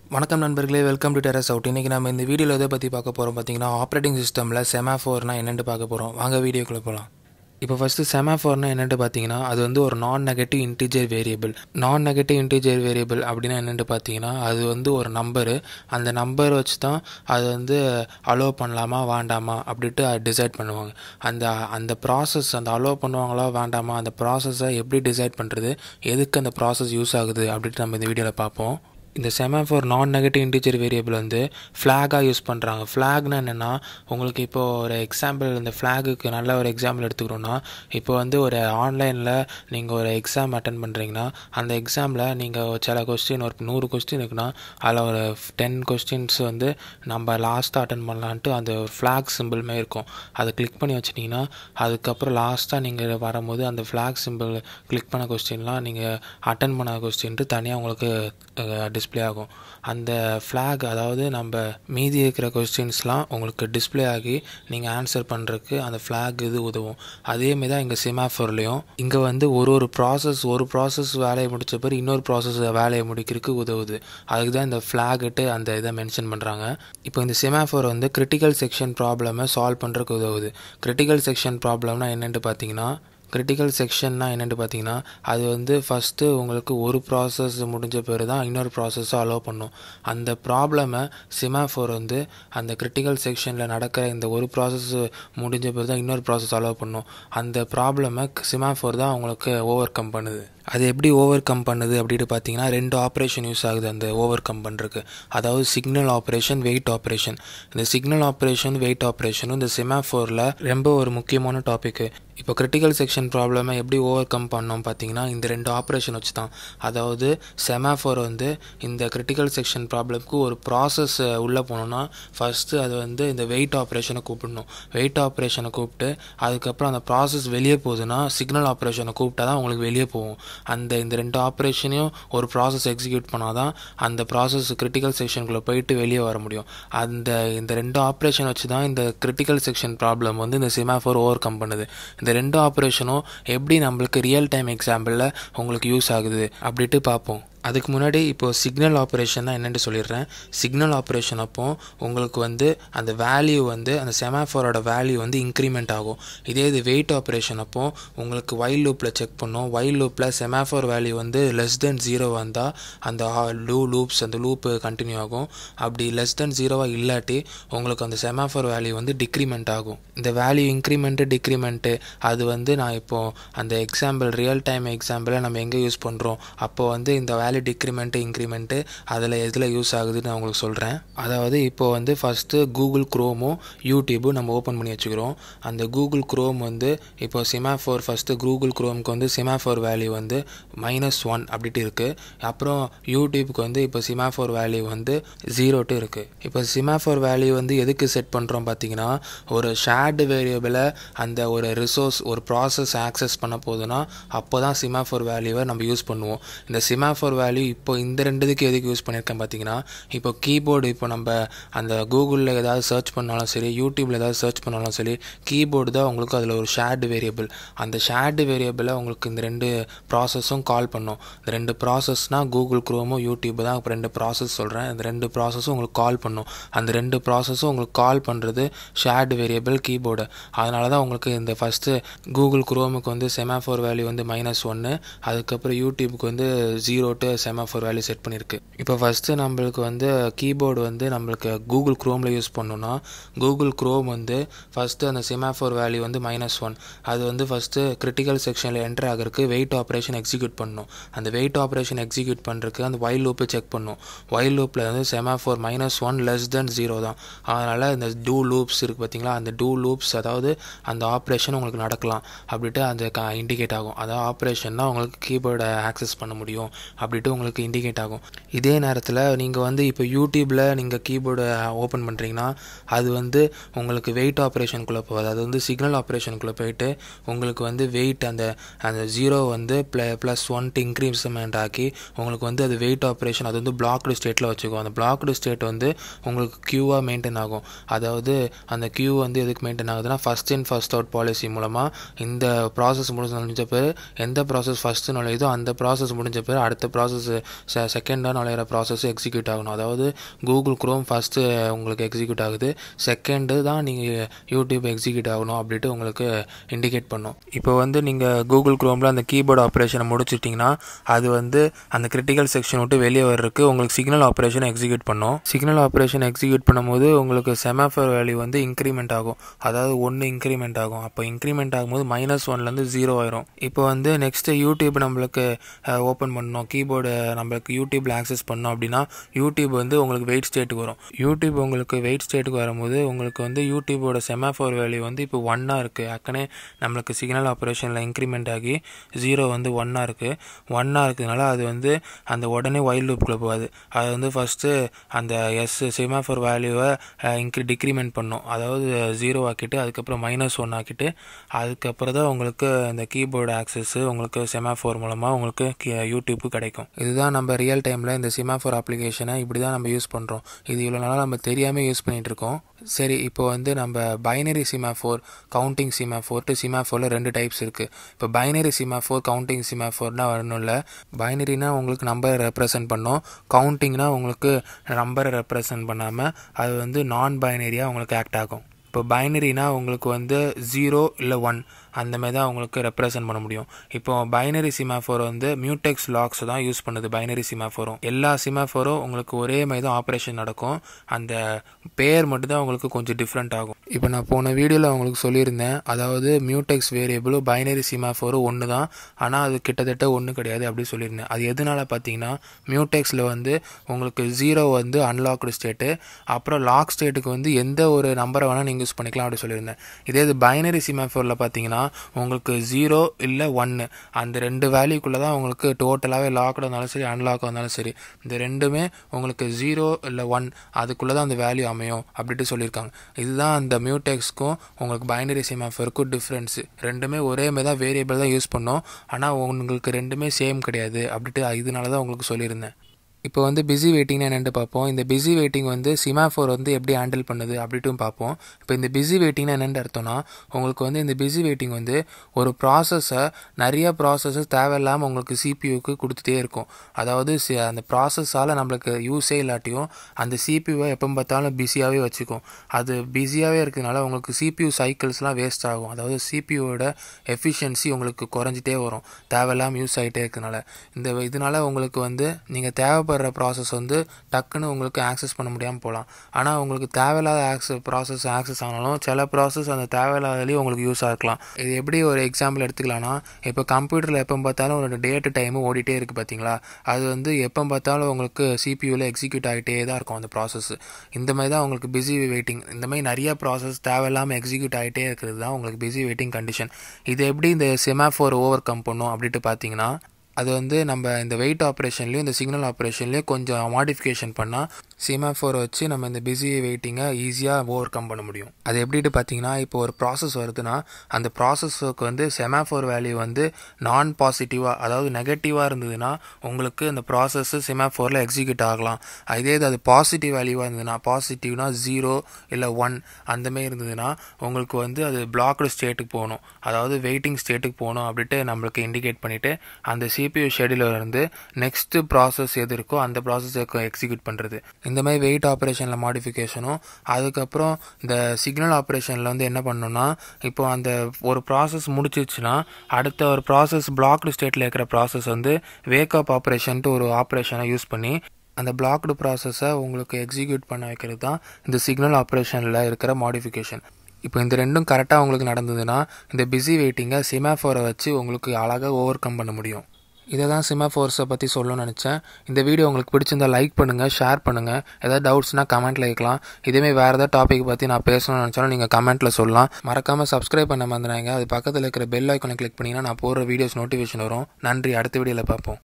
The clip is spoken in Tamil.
வணக்கம் நண்பர்களே வெல்கம் டு டெரஸ் அவுட் இன்றைக்கி நம்ம இந்த வீடியோவில் எதை பற்றி பார்க்க போகிறோம் பார்த்தீங்கன்னா ஆப்ரேட்டிங் சிஸ்டமில் செமாஃபோர்னா என்னென்னு பார்க்க போகிறோம் வாங்க வீடியோக்குள்ளே போகலாம் இப்போ ஃபஸ்ட்டு செமாஃபோர்னா என்னென்னு பார்த்தீங்கன்னா அது வந்து ஒரு non negative integer variable non negative integer variable அப்படின்னா என்னென்னு பார்த்தீங்கன்னா அது வந்து ஒரு நம்பரு அந்த நம்பர் வச்சு தான் அது வந்து அலோவ் பண்ணலாமா வேண்டாமா அப்படின்ட்டு டிசைட் பண்ணுவாங்க அந்த அந்த ப்ராசஸ் அந்த அலோவ் பண்ணுவாங்களா வேண்டாமா அந்த ப்ராசஸை எப்படி டிசைட் பண்ணுறது எதுக்கு அந்த ப்ராசஸ் யூஸ் ஆகுது அப்படின்ட்டு நம்ம இந்த வீடியோவில் பார்ப்போம் இந்த செமாஃபோர் நான் நெகட்டிவ் இன்டிஜர் வேரியபிள் வந்து ஃப்ளாகாக யூஸ் பண்ணுறாங்க ஃப்ளாக்னா என்னென்னா உங்களுக்கு இப்போ ஒரு எக்ஸாம்பிள் இந்த ஃப்ளாகுக்கு நல்ல ஒரு எக்ஸாம்பிள் எடுத்துக்கிறோன்னா இப்போ வந்து ஒரு ஆன்லைனில் நீங்கள் ஒரு எக்ஸாம் அட்டன் பண்ணுறீங்கன்னா அந்த எக்ஸாமில் நீங்கள் சில கொஸ்டின் ஒரு நூறு கொஸ்டின் இருக்குன்னா அதில் ஒரு டென் கொஸ்டின்ஸ் வந்து நம்ம லாஸ்ட்டாக அட்டன் பண்ணலான்ட்டு அந்த ஒரு ஃப்ளாக் சிம்பிள்மே இருக்கும் அதை கிளிக் பண்ணி வச்சிட்டிங்கன்னா அதுக்கப்புறம் லாஸ்ட்டாக நீங்கள் வரும்போது அந்த ஃப்ளாக் சிம்பிள் கிளிக் பண்ண கொஸ்டின்லாம் நீங்கள் அட்டன் பண்ண கொஸ்டின்ட்டு தனியாக உங்களுக்கு டிஸ்பிளே ஆகும் அந்த ஃப்ளாக் அதாவது நம்ம மீதி இருக்கிற கொஸ்டின்ஸ்லாம் உங்களுக்கு டிஸ்பிளே ஆகி நீங்கள் ஆன்சர் பண்ணுறதுக்கு அந்த ஃப்ளாக் இது உதவும் அதேமாரி தான் இங்கே சிமாஃபோர்லேயும் இங்கே வந்து ஒரு ஒரு ப்ராசஸ் ஒரு ப்ராசஸ் வேலையை முடித்த பிறகு இன்னொரு ப்ராசஸ் வேலையை முடிக்கிறதுக்கு உதவுது அதுக்கு தான் இந்த ஃப்ளாகிட்டு அந்த இதை மென்ஷன் பண்ணுறாங்க இப்போ இந்த சிமாஃபோர் வந்து கிரிட்டிக்கல் செக்ஷன் ப்ராப்ளமை சால்வ் பண்ணுறதுக்கு உதவுது கிரிட்டிக்கல் செக்ஷன் ப்ராப்ளம்னா என்னென்னு பார்த்தீங்கன்னா கிரிட்டிக்கல் செக்ஷன்னா என்னென்னு பார்த்தீங்கன்னா அது வந்து ஃபஸ்ட்டு உங்களுக்கு ஒரு ப்ராசஸ் முடிஞ்ச பிறகு தான் இன்னொரு ப்ராசஸை அலோவ் பண்ணும் அந்த ப்ராப்ளமை சிமாஃபோர் வந்து அந்த கிரிட்டிக்கல் செக்ஷனில் நடக்கிற இந்த ஒரு ப்ராசஸ் முடிஞ்ச பிறகு தான் இன்னொரு ப்ராசஸ் அலோவ் பண்ணும் அந்த ப்ராப்ளமை சிமாஃபோர் தான் உங்களுக்கு ஓவர் கம் பண்ணுது அது எப்படி ஓவர் கம் பண்ணுது அப்படின்னு பார்த்தீங்கன்னா ரெண்டு ஆப்ரேஷன் யூஸ் ஆகுது அந்த ஓவர் கம் பண்ணுறதுக்கு அதாவது சிக்னல் ஆப்ரேஷன் வெயிட் ஆப்ரேஷன் இந்த சிக்னல் ஆப்ரேஷன் வெயிட் ஆப்ரேஷனும் இந்த செமாஃபோரில் ரொம்ப ஒரு முக்கியமான டாப்பிக்கு இப்போ கிரிட்டிக்கல் செக்ஷன் ப்ராப்ளமை எப்படி ஓவர் கம் பண்ணோம் பார்த்தீங்கன்னா இந்த ரெண்டு ஆப்ரேஷன் வச்சு தான் அதாவது செமாஃபோர் வந்து இந்த கிரிட்டிக்கல் செக்ஷன் ப்ராப்ளம்க்கு ஒரு ப்ராசஸ் உள்ளே போகணுன்னா ஃபஸ்ட்டு அது வந்து இந்த வெயிட் ஆப்ரேஷனை கூப்பிடணும் வெயிட் ஆப்ரேஷனை கூப்பிட்டு அதுக்கப்புறம் அந்த ப்ராசஸ் வெளியே போகுதுன்னா சிக்னல் ஆப்ரேஷனை கூப்பிட்டா தான் உங்களுக்கு வெளியே போகும் அந்த இந்த ரெண்டு ஆப்ரேஷனையும் ஒரு ப்ராசஸ் எக்ஸிக்யூட் பண்ணால் தான் அந்த ப்ராசஸ் கிரிட்டிக்கல் செக்ஷனுக்குள்ளே போயிட்டு வெளியே வர முடியும் அந்த இந்த ரெண்டு ஆப்ரேஷன் வச்சு தான் இந்த கிரிட்டிக்கல் செக்ஷன் ப்ராப்ளம் வந்து இந்த சிமாஃபோர் ஓவர் கம் பண்ணுது இந்த ரெண்டு ஆப்ரேஷனும் எப்படி நம்மளுக்கு ரியல் டைம் எக்ஸாம்பிளில் உங்களுக்கு யூஸ் ஆகுது அப்படின்ட்டு பார்ப்போம் அதுக்கு முன்னாடி இப்போது சிக்னல் ஆப்ரேஷன் தான் என்னென்னு சொல்லிடுறேன் சிக்னல் ஆப்ரேஷன் அப்போ உங்களுக்கு வந்து அந்த வேல்யூ வந்து அந்த செமாஃபோரோட வேல்யூ வந்து இன்க்ரிமெண்ட் ஆகும் இதே இது வெயிட் ஆப்ரேஷன் அப்போ உங்களுக்கு வைல் லூப்பில் செக் பண்ணோம் வைல் லூப்பில் செமாஃபோர் வேல்யூ வந்து லெஸ் தென் ஜீரோ வந்தால் அந்த லூ லூப்ஸ் அந்த லூப்பு கண்டினியூ ஆகும் அப்படி லெஸ் தென் ஜீரோவாக இல்லாட்டி உங்களுக்கு அந்த செமாஃபோர் வேல்யூ வந்து டிக்ரிமெண்ட் ஆகும் இந்த வேல்யூ இன்க்ரிமெண்ட்டு டிக்ரிமெண்ட்டு அது வந்து நான் இப்போது அந்த எக்ஸாம்பிள் ரியல் டைம் எக்ஸாம்பிளை நம்ம எங்கே யூஸ் பண்ணுறோம் அப்போ வந்து இந்த வேல்யூ டிக்ரிமெண்ட்டு இன்க்ரிமெண்ட்டு அதில் எதில் யூஸ் ஆகுதுன்னு நான் உங்களுக்கு சொல்கிறேன் அதாவது இப்போ வந்து ஃபஸ்ட்டு கூகுள் க்ரோமும் யூடியூபும் நம்ம ஓப்பன் பண்ணி வச்சுக்கிறோம் அந்த கூகுள் க்ரோம் வந்து இப்போ சிமாஃபோர் ஃபஸ்ட்டு கூகுள் க்ரோமுக்கு வந்து சிமாஃபோர் வேல்யூ வந்து மைனஸ் ஒன் அப்படின்ட்டு இருக்குது அப்புறம் யூடியூப்க்கு வந்து இப்போ சிமாஃபோர் வேல்யூ வந்து ஜீரோட்டு இருக்குது இப்போ சிமாஃபோர் வேல்யூ வந்து எதுக்கு செட் பண்ணுறோம் பார்த்தீங்கன்னா ஒரு ஷேர்டு வேரியபிளை அந்த ஒரு ரிசோர்ஸ் ஒரு ப்ராசஸ் ஆக்சஸ் பண்ண போதுன்னா அப்போ தான் சிமாஃபோர் வேல்யூவை நம்ம யூஸ் பண்ணுவோம் இந்த சிமாஃபோர் வேல்யூ இப்போ இந்த ரெண்டுதுக்கு எதுக்கு யூஸ் பண்ணியிருக்கேன் பார்த்தீங்கன்னா இப்போ கீபோர்டு இப்போ நம்ம அந்த கூகுளில் ஏதாவது சர்ச் பண்ணாலும் சரி யூடியூப்பில் ஏதாவது சர்ச் பண்ணாலும் சரி கீபோர்டு தான் உங்களுக்கு அதில் ஒரு ஷேர்டு வேரியபிள் அந்த ஷேர்டு வேரியபிளை உங்களுக்கு இந்த ரெண்டு ப்ராசஸும் கால் பண்ணும் இந்த ரெண்டு ப்ராசஸ்னால் கூகுள் க்ரோமும் யூடியூப் தான் இப்போ ரெண்டு ப்ராசஸ் சொல்கிறேன் இந்த ரெண்டு ப்ராசஸும் உங்களுக்கு கால் பண்ணும் அந்த ரெண்டு ப்ராசஸும் உங்களுக்கு கால் பண்ணுறது ஷேர்டு வேரியபிள் கீபோர்டு அதனால தான் உங்களுக்கு இந்த ஃபஸ்ட்டு கூகுள் க்ரோமுக்கு வந்து செமாஃபோர் வேல்யூ வந்து மைனஸ் ஒன்று அதுக்கப்புறம் யூடியூபுக்கு வந்து zero to semaphore value set பண்ணியிருக்கு இப்போ ஃபஸ்ட்டு நம்மளுக்கு வந்து கீபோர்டு வந்து நம்மளுக்கு கூகுள் க்ரோமில் யூஸ் பண்ணோன்னா கூகுள் க்ரோம் வந்து ஃபஸ்ட்டு அந்த செமாஃபோர் வேல்யூ வந்து மைனஸ் ஒன் அது வந்து ஃபஸ்ட்டு கிரிட்டிக்கல் செக்ஷனில் என்டர் ஆகிறதுக்கு வெயிட் ஆப்ரேஷன் எக்ஸிக்யூட் பண்ணணும் அந்த வெயிட் ஆப்ரேஷன் எக்ஸிக்யூட் பண்ணுறதுக்கு அந்த வைல் லூப்பை செக் பண்ணும் வைல் லூப்பில் வந்து semaphore minus one less than zero தான் அதனால் இந்த டூ லூப்ஸ் இருக்குது பார்த்தீங்களா அந்த டூ லூப்ஸ் அதாவது அந்த ஆப்ரேஷன் உங்களுக்கு நடக்கலாம் அப்படின்ட்டு அந்த க இண்டிகேட் ஆகும் அதாவது ஆப்ரேஷன் தான் உங்களுக்கு கீபோர்டை ஆக்சஸ் பண்ண முடியும் அப்படின்ட்டு உங்களுக்கு இண்டிகேட் ஆகும் இதே நேரத்தில் நீங்கள் வந்து இப்போ யூடியூப்பில் நீங்கள் கீபோர்டை ஓப்பன் பண்ணுறீங்கன்னா அது வந்து உங்களுக்கு வெயிட் ஆப்ரேஷனுக்குள்ளே போகாது அது வந்து சிக்னல் ஆப்ரேஷனுக்குள்ளே போயிட்டு உங்களுக்கு வந்து வெயிட் அந்த அந்த ஜீரோ வந்து ப்ள ப்ளஸ் ஒன்ட்டு இன்க்ரீஸ்மெண்ட் ஆக்கி உங்களுக்கு வந்து அது வெயிட் ஆப்ரேஷன் அது வந்து பிளாக்டு ஸ்டேட்டில் வச்சுக்கும் அந்த பிளாக்டு ஸ்டேட் வந்து உங்களுக்கு க்யூவாக மெயின்டைன் ஆகும் அதாவது அந்த க்யூ வந்து எதுக்கு மெயின்டைன் ஆகுதுன்னா first in first out policy மூலமாக இந்த ப்ராசஸ் முடிஞ்ச முடிஞ்ச பேர் எந்த ப்ராசஸ் ஃபஸ்ட்டு நுழையுதோ அந்த ப்ராசஸ் முடிஞ்ச பேர் அடுத்த ப்ராசஸ் ப்ராசஸ் செகண்டாக நுழையிற ப்ராசஸ் எக்ஸிக்யூட் ஆகணும் அதாவது கூகுள் க்ரோம் ஃபஸ்ட்டு உங்களுக்கு எக்ஸிக்யூட் ஆகுது செகண்டு தான் நீங்கள் யூடியூப் எக்ஸிக்யூட் ஆகணும் அப்படின்ட்டு உங்களுக்கு இண்டிகேட் பண்ணும் இப்போ வந்து நீங்கள் கூகுள் க்ரோமில் அந்த கீபோர்டு ஆப்ரேஷனை முடிச்சிட்டிங்கன்னா அது வந்து அந்த கிரிட்டிக்கல் செக்ஷன் விட்டு வெளியே வர்றதுக்கு உங்களுக்கு சிக்னல் ஆப்ரேஷன் எக்ஸிக்யூட் பண்ணும் சிக்னல் ஆப்ரேஷன் எக்ஸிக்யூட் பண்ணும்போது உங்களுக்கு செமாஃபர் வேல்யூ வந்து இன்க்ரிமெண்ட் ஆகும் அதாவது ஒன்று இன்க்ரிமெண்ட் ஆகும் அப்போ இன்க்ரிமெண்ட் ஆகும்போது மைனஸ் ஒன்லேருந்து ஜீரோ ஆயிரும் இப்போ வந்து நெக்ஸ்ட்டு யூடியூப் நம்மளுக்கு ஓப்பன் பண்ணணும் கீபோர்டு நம்மளுக்கு யூடியூப்பில் ஆக்சஸ் பண்ணோம் அப்படின்னா யூடியூப் வந்து உங்களுக்கு வெயிட் ஸ்டேட்டுக்கு வரும் யூடியூப் உங்களுக்கு வெயிட் ஸ்டேட்டுக்கு வரும்போது உங்களுக்கு வந்து யூடியூபோட செமாஃபோர் வேல்யூ வந்து இப்போ ஒன்னாக இருக்குது அக்கனே நம்மளுக்கு சிக்னல் ஆப்ரேஷனில் இன்க்ரிமெண்ட் ஆகி ஜீரோ வந்து ஒன்னாக இருக்குது ஒன்னாக இருக்கிறதுனால அது வந்து அந்த உடனே ஒயில் லூப்புக்குள்ளே போகாது அது வந்து ஃபஸ்ட்டு அந்த எஸ் செமாஃபோர் வேல்யூவை இன்க்ரி டிக்ரிமெண்ட் பண்ணும் அதாவது ஜீரோ ஆக்கிட்டு அதுக்கப்புறம் மைனஸ் ஒன் ஆக்கிட்டு அதுக்கப்புறம் தான் உங்களுக்கு இந்த கீபோர்டு ஆக்சஸ்ஸு உங்களுக்கு செமாஃபோர் மூலமாக உங்களுக்கு யூடியூப்பு கிடைக்கும் இதுதான் நம்ம ரியல் டைமில் இந்த சிமாஃபோர் அப்ளிகேஷனை இப்படி தான் நம்ம யூஸ் பண்ணுறோம் இது இவ்வளோ நாளாக நம்ம தெரியாமல் யூஸ் பண்ணிகிட்டு இருக்கோம் சரி இப்போ வந்து நம்ம பைனரி சிமாஃபோர் கவுண்டிங் சிமாஃபோர்ட்டு சிமாஃபோரில் ரெண்டு டைப்ஸ் இருக்குது இப்போ பைனரி சிமாஃபோர் கவுண்டிங் சிமாஃபோர்னா வரணும்ல பைனரினா உங்களுக்கு நம்பரை ரெப்ரசன்ட் பண்ணோம் கவுண்டிங்னா உங்களுக்கு நம்பரை ரெப்ரசன்ட் பண்ணாமல் அது வந்து நான் பைனரியாக உங்களுக்கு ஆக்ட் ஆகும் இப்போ பைனரினா உங்களுக்கு வந்து ஜீரோ இல்லை ஒன் அந்த மாதிரி தான் உங்களுக்கு ரெப்ரசன்ட் பண்ண முடியும் இப்போ பைனரி சிமாஃபோர் வந்து மியூடெக்ஸ் லாக்ஸ் தான் யூஸ் பண்ணுது பைனரி சிமாஃபோரும் எல்லா சிமாஃபோரும் உங்களுக்கு ஒரே மாதிரி தான் ஆப்ரேஷன் நடக்கும் அந்த பேர் மட்டும் தான் உங்களுக்கு கொஞ்சம் டிஃப்ரெண்ட் ஆகும் இப்போ நான் போன வீடியோவில் உங்களுக்கு சொல்லியிருந்தேன் அதாவது மியூடெக்ஸ் வேரியபிளும் பைனரி சிமாஃபோரும் ஒன்று தான் ஆனால் அது கிட்டத்தட்ட ஒன்று கிடையாது அப்படி சொல்லியிருந்தேன் அது எதனால பார்த்தீங்கன்னா மியூடெக்ஸில் வந்து உங்களுக்கு ஜீரோ வந்து அன்லாக்டு ஸ்டேட்டு அப்புறம் லாக் ஸ்டேட்டுக்கு வந்து எந்த ஒரு நம்பரை வேணால் நீங்கள் யூஸ் பண்ணிக்கலாம் அப்படி சொல்லியிருந்தேன் இதே இது பைனரி சிமாஃபோரில் பார்த்தீங்கன்னா உங்களுக்கு ஜீரோ இல்லை ஒன்று அந்த ரெண்டு வேல்யூக்குள்ளே தான் உங்களுக்கு டோட்டலாகவே லாக்டு இருந்தாலும் சரி அன்லாக் இருந்தாலும் சரி இந்த ரெண்டுமே உங்களுக்கு ஜீரோ இல்லை ஒன் அதுக்குள்ளே தான் அந்த வேல்யூ அமையும் அப்படின்ட்டு சொல்லியிருக்காங்க இதுதான் அந்த மியூடெக்ஸ்க்கும் உங்களுக்கு பைனரி சிமாஃபருக்கும் டிஃப்ரென்ஸு ரெண்டுமே ஒரே மாதிரி தான் வேரியபிள் தான் யூஸ் பண்ணோம் ஆனால் உங்களுக்கு ரெண்டுமே சேம் கிடையாது அப்படின்ட்டு இதனால தான் உங்களுக்கு சொல்லியிருந்தேன் இப்போ வந்து பிஸி வெயிட்டிங்னா என்னென்னு பார்ப்போம் இந்த பிஸி வெயிட்டிங் வந்து சிமாஃபோர் வந்து எப்படி ஹேண்டில் பண்ணுது அப்படின்ட்டும் பார்ப்போம் இப்போ இந்த பிஸி வெயிட்டிங்னா என்னென்னு அர்த்தம்னா உங்களுக்கு வந்து இந்த பிஸி வெயிட்டிங் வந்து ஒரு ப்ராசஸை நிறைய ப்ராசஸஸ் தேவையில்லாமல் உங்களுக்கு சிபியூக்கு கொடுத்துட்டே இருக்கும் அதாவது அந்த ப்ராசஸால் நம்மளுக்கு யூஸே இல்லாட்டியும் அந்த சிபியூவை எப்போ பார்த்தாலும் பிஸியாகவே வச்சுக்கும் அது பிஸியாகவே இருக்கிறதுனால உங்களுக்கு சிபியூ சைக்கிள்ஸ்லாம் வேஸ்ட் ஆகும் அதாவது சிபியூவோட எஃபிஷியன்சி உங்களுக்கு குறைஞ்சிட்டே வரும் தேவையில்லாமல் யூஸ் ஆகிட்டே இருக்கிறதுனால இந்த இதனால் உங்களுக்கு வந்து நீங்கள் தேவை தேவைப்படுற ப்ராசஸ் வந்து டக்குன்னு உங்களுக்கு ஆக்சஸ் பண்ண முடியாமல் போகலாம் ஆனால் உங்களுக்கு தேவையில்லாத ஆக்சஸ் ப்ராசஸ் ஆக்சஸ் ஆனாலும் சில ப்ராசஸ் அந்த தேவையில்லாதலையும் உங்களுக்கு யூஸாக இருக்கலாம் இது எப்படி ஒரு எக்ஸாம்பிள் எடுத்துக்கலாம்னா இப்போ கம்ப்யூட்டரில் எப்போ பார்த்தாலும் ஒரு டேட்டு டைமு ஓடிட்டே இருக்குது பார்த்தீங்களா அது வந்து எப்போ பார்த்தாலும் உங்களுக்கு சிபியூவில் எக்ஸிக்யூட் ஆகிட்டே தான் இருக்கும் அந்த ப்ராசஸ் இந்த மாதிரி தான் உங்களுக்கு பிஸி வெயிட்டிங் இந்த மாதிரி நிறைய ப்ராசஸ் தேவையில்லாமல் எக்ஸிக்யூட் ஆகிட்டே இருக்கிறது தான் உங்களுக்கு பிஸி வெயிட்டிங் கண்டிஷன் இது எப்படி இந்த செமாஃபோர் ஓவர் கம் பண்ணும் அப்படின்ட்டு பார்த்தீங்கன்னா அது வந்து நம்ம இந்த வெயிட் ஆப்ரேஷன்லேயும் இந்த சிக்னல் ஆப்ரேஷன்லேயும் கொஞ்சம் மாடிஃபிகேஷன் பண்ணால் சிமாஃபோரை வச்சு நம்ம இந்த பிஸி வெயிட்டிங்கை ஈஸியாக ஓவர் கம் பண்ண முடியும் அது எப்படிட்டு பார்த்தீங்கன்னா இப்போ ஒரு ப்ராசஸ் வருதுன்னா அந்த ப்ராசஸுக்கு வந்து செமாஃபோர் வேல்யூ வந்து நான் பாசிட்டிவாக அதாவது நெகட்டிவாக இருந்ததுன்னா உங்களுக்கு அந்த ப்ராசஸ் செமாஃபோரில் எக்ஸிக்யூட் ஆகலாம் இதே இது அது பாசிட்டிவ் வேல்யூவாக இருந்ததுன்னா பாசிட்டிவ்னா ஜீரோ இல்லை ஒன் அந்தமாரி இருந்ததுன்னா உங்களுக்கு வந்து அது பிளாக்டு ஸ்டேட்டுக்கு போகணும் அதாவது வெயிட்டிங் ஸ்டேட்டுக்கு போகணும் அப்படின்ட்டு நம்மளுக்கு இண்டிகேட் பண்ணிவிட்டு அந்த சிபியூ ஷெடியூலர் இருந்து நெக்ஸ்ட்டு ப்ராசஸ் எது இருக்கோ அந்த ப்ராசஸ் எக்ஸிக்யூட் பண்ணுறது இந்த மாதிரி வெயிட் ஆப்ரேஷனில் மாடிஃபிகேஷனும் அதுக்கப்புறம் இந்த சிக்னல் ஆப்ரேஷனில் வந்து என்ன பண்ணணும்னா இப்போ அந்த ஒரு ப்ராசஸ் முடிச்சிச்சுன்னா அடுத்த ஒரு ப்ராசஸ் பிளாக்டு ஸ்டேட்டில் இருக்கிற ப்ராசஸ் வந்து வேக்கப் ஆப்ரேஷன்ட்டு ஒரு ஆப்ரேஷனை யூஸ் பண்ணி அந்த பிளாக்டு ப்ராசஸை உங்களுக்கு எக்ஸிக்யூட் பண்ண வைக்கிறது தான் இந்த சிக்னல் ஆப்ரேஷனில் இருக்கிற மாடிஃபிகேஷன் இப்போ இந்த ரெண்டும் கரெக்டாக உங்களுக்கு நடந்ததுன்னா இந்த பிஸி வெயிட்டிங்கை சிமாஃபோரை வச்சு உங்களுக்கு அழகாக ஓவர் கம் பண்ண முடியும் இதை தான் சிமாஃபோர்ஸை பற்றி சொல்லணும்னு நினச்சேன் இந்த வீடியோ உங்களுக்கு பிடிச்சிருந்தா லைக் பண்ணுங்கள் ஷேர் பண்ணுங்கள் ஏதாவது டவுட்ஸ்னால் கமெண்ட்டில் கேட்கலாம் இதேமாதிரி வேறு ஏதாவது டாபிக் பற்றி நான் பேசணும்னு நினச்சாலும் நீங்கள் கமெண்ட்டில் சொல்லலாம் மறக்காமல் சப்ஸ்கிரைப் பண்ண மறந்துடாங்க அது பக்கத்தில் இருக்கிற பெல் ஐக்கனை கிளிக் பண்ணிங்கன்னா நான் போடுற வீடியோஸ் நோட்டிஃபிகேஷன் வரும் நன்றி அடுத்த வீடியோவில் பார்ப்போம்